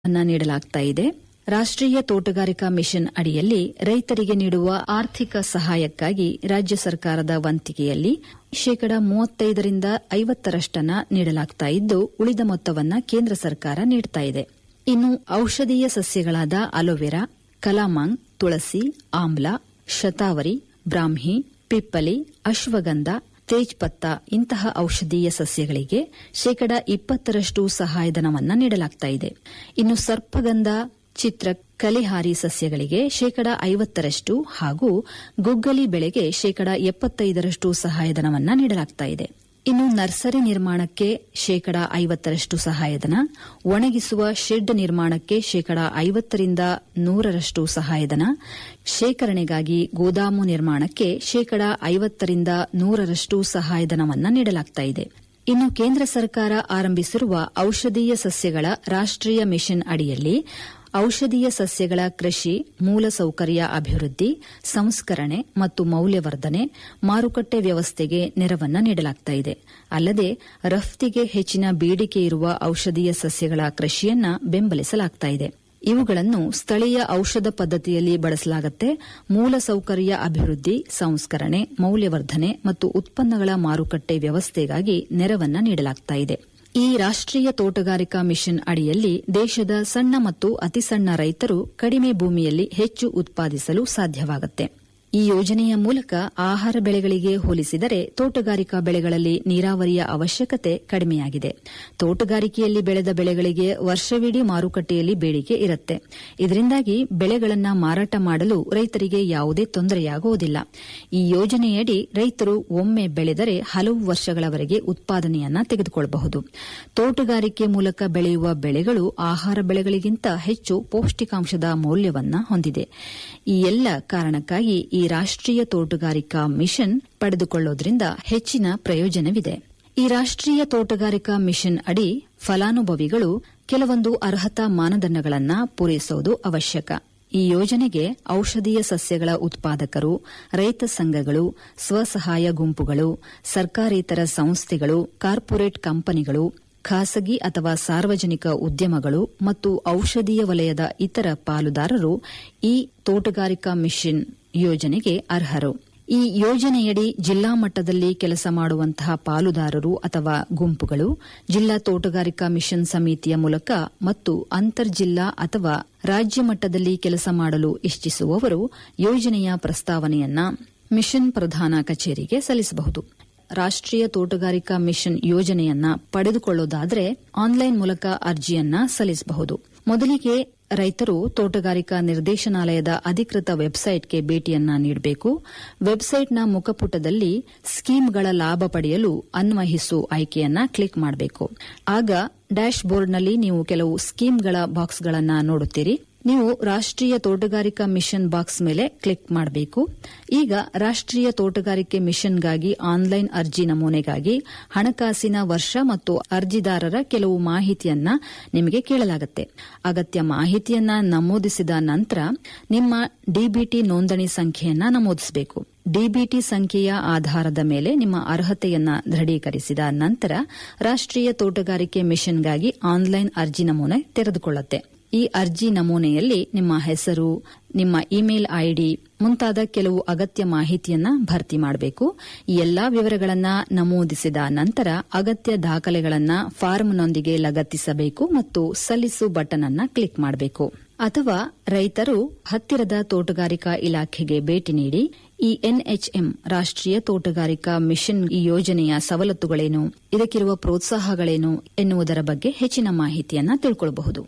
ಅನ್ನ ನೀಡಲಾಗ್ತಾ ಇದೆ ರಾಷ್ಟ್ರೀಯ ತೋಟಗಾರಿಕಾ ಮಿಷನ್ ಅಡಿಯಲ್ಲಿ ರೈತರಿಗೆ ನೀಡುವ ಆರ್ಥಿಕ ಸಹಾಯಕ್ಕಾಗಿ ರಾಜ್ಯ ಸರ್ಕಾರದ ವಂತಿಗೆಯಲ್ಲಿ ಶೇಕಡ ಮೂವತ್ತೈದರಿಂದ ಐವತ್ತರಷ್ಟನ್ನ ನೀಡಲಾಗ್ತಾ ಇದ್ದು ಉಳಿದ ಮೊತ್ತವನ್ನ ಕೇಂದ್ರ ಸರ್ಕಾರ ನೀಡ್ತಾ ಇದೆ ಇನ್ನು ಔಷಧೀಯ ಸಸ್ಯಗಳಾದ ಅಲೋವೆರಾ ಕಲಾಮಾಂಗ್ ತುಳಸಿ ಆಮ್ಲ ಶತಾವರಿ ಬ್ರಾಹ್ಮಿ ಪಿಪ್ಪಲಿ ಅಶ್ವಗಂಧ ತೇಜ್ಪತ್ತ ಇಂತಹ ಔಷಧೀಯ ಸಸ್ಯಗಳಿಗೆ ಶೇಕಡ ಇಪ್ಪತ್ತರಷ್ಟು ಸಹಾಯಧನವನ್ನ ನೀಡಲಾಗ್ತಾ ಇದೆ ಇನ್ನು ಸರ್ಪಗಂಧ ಚಿತ್ರ ಕಲಿಹಾರಿ ಸಸ್ಯಗಳಿಗೆ ಶೇಕಡ ಐವತ್ತರಷ್ಟು ಹಾಗೂ ಗುಗ್ಗಲಿ ಬೆಳೆಗೆ ಶೇಕಡ ಎಪ್ಪತ್ತೈದರಷ್ಟು ಸಹಾಯಧನವನ್ನ ನೀಡಲಾಗ್ತಾ ಇದೆ ಇನ್ನು ನರ್ಸರಿ ನಿರ್ಮಾಣಕ್ಕೆ ಶೇಕಡ ಐವತ್ತರಷ್ಟು ಸಹಾಯಧನ ಒಣಗಿಸುವ ಶೆಡ್ ನಿರ್ಮಾಣಕ್ಕೆ ಶೇಕಡ ಐವತ್ತರಿಂದ ನೂರರಷ್ಟು ಸಹಾಯಧನ ಶೇಖರಣೆಗಾಗಿ ಗೋದಾಮು ನಿರ್ಮಾಣಕ್ಕೆ ಶೇಕಡ ಐವತ್ತರಿಂದ ನೂರರಷ್ಟು ಸಹಾಯಧನವನ್ನ ನೀಡಲಾಗ್ತಾ ಇದೆ ಇನ್ನು ಕೇಂದ್ರ ಸರ್ಕಾರ ಆರಂಭಿಸಿರುವ ಔಷಧೀಯ ಸಸ್ಯಗಳ ರಾಷ್ಟ್ರೀಯ ಮಿಷನ್ ಅಡಿಯಲ್ಲಿ ಔಷಧೀಯ ಸಸ್ಯಗಳ ಕೃಷಿ ಮೂಲಸೌಕರ್ಯ ಅಭಿವೃದ್ಧಿ ಸಂಸ್ಕರಣೆ ಮತ್ತು ಮೌಲ್ಯವರ್ಧನೆ ಮಾರುಕಟ್ಟೆ ವ್ಯವಸ್ಥೆಗೆ ನೆರವನ್ನ ನೀಡಲಾಗ್ತಾ ಇದೆ ಅಲ್ಲದೆ ರಫ್ತಿಗೆ ಹೆಚ್ಚಿನ ಬೇಡಿಕೆ ಇರುವ ಔಷಧೀಯ ಸಸ್ಯಗಳ ಕೃಷಿಯನ್ನ ಬೆಂಬಲಿಸಲಾಗ್ತಾ ಇದೆ ಇವುಗಳನ್ನು ಸ್ಥಳೀಯ ಔಷಧ ಪದ್ಧತಿಯಲ್ಲಿ ಬಳಸಲಾಗುತ್ತೆ ಮೂಲಸೌಕರ್ಯ ಅಭಿವೃದ್ಧಿ ಸಂಸ್ಕರಣೆ ಮೌಲ್ಯವರ್ಧನೆ ಮತ್ತು ಉತ್ಪನ್ನಗಳ ಮಾರುಕಟ್ಟೆ ವ್ಯವಸ್ಥೆಗಾಗಿ ನೆರವನ್ನ ನೀಡಲಾಗ್ತಾ ಇದೆ ಈ ರಾಷ್ಟ್ರೀಯ ತೋಟಗಾರಿಕಾ ಮಿಷನ್ ಅಡಿಯಲ್ಲಿ ದೇಶದ ಸಣ್ಣ ಮತ್ತು ಅತಿಸಣ್ಣ ರೈತರು ಕಡಿಮೆ ಭೂಮಿಯಲ್ಲಿ ಹೆಚ್ಚು ಉತ್ಪಾದಿಸಲು ಸಾಧ್ಯವಾಗುತ್ತೆ ಈ ಯೋಜನೆಯ ಮೂಲಕ ಆಹಾರ ಬೆಳೆಗಳಿಗೆ ಹೋಲಿಸಿದರೆ ತೋಟಗಾರಿಕಾ ಬೆಳೆಗಳಲ್ಲಿ ನೀರಾವರಿಯ ಅವಶ್ಯಕತೆ ಕಡಿಮೆಯಾಗಿದೆ ತೋಟಗಾರಿಕೆಯಲ್ಲಿ ಬೆಳೆದ ಬೆಳೆಗಳಿಗೆ ವರ್ಷವಿಡೀ ಮಾರುಕಟ್ಟೆಯಲ್ಲಿ ಬೇಡಿಕೆ ಇರುತ್ತೆ ಇದರಿಂದಾಗಿ ಬೆಳೆಗಳನ್ನು ಮಾರಾಟ ಮಾಡಲು ರೈತರಿಗೆ ಯಾವುದೇ ತೊಂದರೆಯಾಗುವುದಿಲ್ಲ ಈ ಯೋಜನೆಯಡಿ ರೈತರು ಒಮ್ಮೆ ಬೆಳೆದರೆ ಹಲವು ವರ್ಷಗಳವರೆಗೆ ಉತ್ಪಾದನೆಯನ್ನ ತೆಗೆದುಕೊಳ್ಳಬಹುದು ತೋಟಗಾರಿಕೆ ಮೂಲಕ ಬೆಳೆಯುವ ಬೆಳೆಗಳು ಆಹಾರ ಬೆಳೆಗಳಿಗಿಂತ ಹೆಚ್ಚು ಪೌಷ್ಟಿಕಾಂಶದ ಮೌಲ್ಯವನ್ನ ಹೊಂದಿದೆ ಈ ಎಲ್ಲ ಕಾರಣಕ್ಕಾಗಿ ಈ ರಾಷ್ಟ್ರೀಯ ತೋಟಗಾರಿಕಾ ಮಿಷನ್ ಪಡೆದುಕೊಳ್ಳೋದ್ರಿಂದ ಹೆಚ್ಚಿನ ಪ್ರಯೋಜನವಿದೆ ಈ ರಾಷ್ಟ್ರೀಯ ತೋಟಗಾರಿಕಾ ಮಿಷನ್ ಅಡಿ ಫಲಾನುಭವಿಗಳು ಕೆಲವೊಂದು ಅರ್ಹತಾ ಮಾನದಂಡಗಳನ್ನು ಪೂರೈಸುವುದು ಅವಶ್ಯಕ ಈ ಯೋಜನೆಗೆ ಔಷಧೀಯ ಸಸ್ಯಗಳ ಉತ್ಪಾದಕರು ರೈತ ಸಂಘಗಳು ಸ್ವಸಹಾಯ ಗುಂಪುಗಳು ಸರ್ಕಾರೇತರ ಸಂಸ್ಥೆಗಳು ಕಾರ್ಪೊರೇಟ್ ಕಂಪನಿಗಳು ಖಾಸಗಿ ಅಥವಾ ಸಾರ್ವಜನಿಕ ಉದ್ಯಮಗಳು ಮತ್ತು ಔಷಧೀಯ ವಲಯದ ಇತರ ಪಾಲುದಾರರು ಈ ತೋಟಗಾರಿಕಾ ಮಿಷನ್ ಯೋಜನೆಗೆ ಅರ್ಹರು ಈ ಯೋಜನೆಯಡಿ ಜಿಲ್ಲಾ ಮಟ್ಟದಲ್ಲಿ ಕೆಲಸ ಮಾಡುವಂತಹ ಪಾಲುದಾರರು ಅಥವಾ ಗುಂಪುಗಳು ಜಿಲ್ಲಾ ತೋಟಗಾರಿಕಾ ಮಿಷನ್ ಸಮಿತಿಯ ಮೂಲಕ ಮತ್ತು ಅಂತರ್ಜಿಲ್ಲಾ ಅಥವಾ ರಾಜ್ಯ ಮಟ್ಟದಲ್ಲಿ ಕೆಲಸ ಮಾಡಲು ಇಚ್ಛಿಸುವವರು ಯೋಜನೆಯ ಪ್ರಸ್ತಾವನೆಯನ್ನ ಮಿಷನ್ ಪ್ರಧಾನ ಕಚೇರಿಗೆ ಸಲ್ಲಿಸಬಹುದು ರಾಷ್ಟ್ರೀಯ ತೋಟಗಾರಿಕಾ ಮಿಷನ್ ಯೋಜನೆಯನ್ನ ಪಡೆದುಕೊಳ್ಳೋದಾದರೆ ಆನ್ಲೈನ್ ಮೂಲಕ ಅರ್ಜಿಯನ್ನ ಸಲ್ಲಿಸಬಹುದು ಮೊದಲಿಗೆ ರೈತರು ತೋಟಗಾರಿಕಾ ನಿರ್ದೇಶನಾಲಯದ ಅಧಿಕೃತ ವೆಬ್ಸೈಟ್ಗೆ ಭೇಟಿಯನ್ನ ನೀಡಬೇಕು ವೆಬ್ಸೈಟ್ನ ಮುಖಪುಟದಲ್ಲಿ ಸ್ಕೀಮ್ಗಳ ಲಾಭ ಪಡೆಯಲು ಅನ್ವಯಿಸು ಆಯ್ಕೆಯನ್ನ ಕ್ಲಿಕ್ ಮಾಡಬೇಕು ಆಗ ಡ್ಯಾಶ್ ಬೋರ್ಡ್ನಲ್ಲಿ ನೀವು ಕೆಲವು ಸ್ಕೀಮ್ಗಳ ಬಾಕ್ಸ್ಗಳನ್ನು ನೋಡುತ್ತೀರಿ ನೀವು ರಾಷ್ಟ್ರೀಯ ತೋಟಗಾರಿಕಾ ಮಿಷನ್ ಬಾಕ್ಸ್ ಮೇಲೆ ಕ್ಲಿಕ್ ಮಾಡಬೇಕು ಈಗ ರಾಷ್ಟ್ರೀಯ ತೋಟಗಾರಿಕೆ ಮಿಷನ್ಗಾಗಿ ಆನ್ಲೈನ್ ಅರ್ಜಿ ನಮೂನೆಗಾಗಿ ಹಣಕಾಸಿನ ವರ್ಷ ಮತ್ತು ಅರ್ಜಿದಾರರ ಕೆಲವು ಮಾಹಿತಿಯನ್ನ ನಿಮಗೆ ಕೇಳಲಾಗುತ್ತೆ ಅಗತ್ಯ ಮಾಹಿತಿಯನ್ನ ನಮೂದಿಸಿದ ನಂತರ ನಿಮ್ಮ ಡಿಬಿಟಿ ನೋಂದಣಿ ಸಂಖ್ಯೆಯನ್ನ ನಮೂದಿಸಬೇಕು ಡಿಬಿಟಿ ಸಂಖ್ಯೆಯ ಆಧಾರದ ಮೇಲೆ ನಿಮ್ಮ ಅರ್ಹತೆಯನ್ನ ದೃಢೀಕರಿಸಿದ ನಂತರ ರಾಷ್ಟ್ರೀಯ ತೋಟಗಾರಿಕೆ ಮಿಷನ್ಗಾಗಿ ಆನ್ಲೈನ್ ಅರ್ಜಿ ನಮೂನೆ ತೆರೆದುಕೊಳ್ಳುತ್ತೆ ಈ ಅರ್ಜಿ ನಮೂನೆಯಲ್ಲಿ ನಿಮ್ಮ ಹೆಸರು ನಿಮ್ಮ ಇಮೇಲ್ ಐಡಿ ಮುಂತಾದ ಕೆಲವು ಅಗತ್ಯ ಮಾಹಿತಿಯನ್ನ ಭರ್ತಿ ಮಾಡಬೇಕು ಈ ಎಲ್ಲಾ ವಿವರಗಳನ್ನ ನಮೂದಿಸಿದ ನಂತರ ಅಗತ್ಯ ದಾಖಲೆಗಳನ್ನ ಫಾರ್ಮ್ನೊಂದಿಗೆ ಲಗತ್ತಿಸಬೇಕು ಮತ್ತು ಸಲ್ಲಿಸು ಬಟನ್ ಅನ್ನ ಕ್ಲಿಕ್ ಮಾಡಬೇಕು ಅಥವಾ ರೈತರು ಹತ್ತಿರದ ತೋಟಗಾರಿಕಾ ಇಲಾಖೆಗೆ ಭೇಟಿ ನೀಡಿ ಈ ಎನ್ಎಚ್ಎಂ ರಾಷ್ಟ್ರೀಯ ತೋಟಗಾರಿಕಾ ಮಿಷನ್ ಈ ಯೋಜನೆಯ ಸವಲತ್ತುಗಳೇನು ಇದಕ್ಕಿರುವ ಪ್ರೋತ್ಸಾಹಗಳೇನು ಎನ್ನುವುದರ ಬಗ್ಗೆ ಹೆಚ್ಚಿನ ಮಾಹಿತಿಯನ್ನ ತಿಳ್ಕೊಳ್ಳಬಹುದು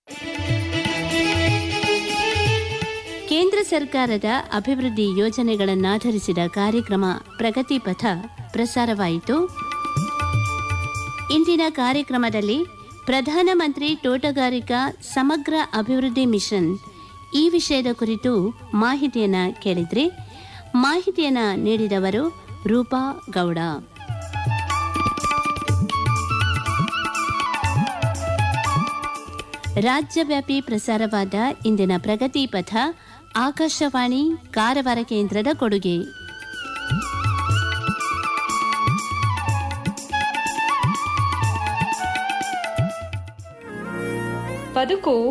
ಕೇಂದ್ರ ಸರ್ಕಾರದ ಅಭಿವೃದ್ಧಿ ಯೋಜನೆಗಳನ್ನಾಧರಿಸಿದ ಕಾರ್ಯಕ್ರಮ ಪ್ರಗತಿ ಪಥ ಪ್ರಸಾರವಾಯಿತು ಇಂದಿನ ಕಾರ್ಯಕ್ರಮದಲ್ಲಿ ಪ್ರಧಾನಮಂತ್ರಿ ತೋಟಗಾರಿಕಾ ಸಮಗ್ರ ಅಭಿವೃದ್ಧಿ ಮಿಷನ್ ಈ ವಿಷಯದ ಕುರಿತು ಮಾಹಿತಿಯನ್ನ ಕೇಳಿದ್ರಿ ಮಾಹಿತಿಯನ್ನ ನೀಡಿದವರು ರೂಪಾ ಗೌಡ ರಾಜ್ಯವ್ಯಾಪಿ ಪ್ರಸಾರವಾದ ಇಂದಿನ ಪ್ರಗತಿ ಪಥ ಆಕಾಶವಾಣಿ ಕಾರವಾರ ಕೇಂದ್ರದ ಕೊಡುಗೆ ಬದುಕು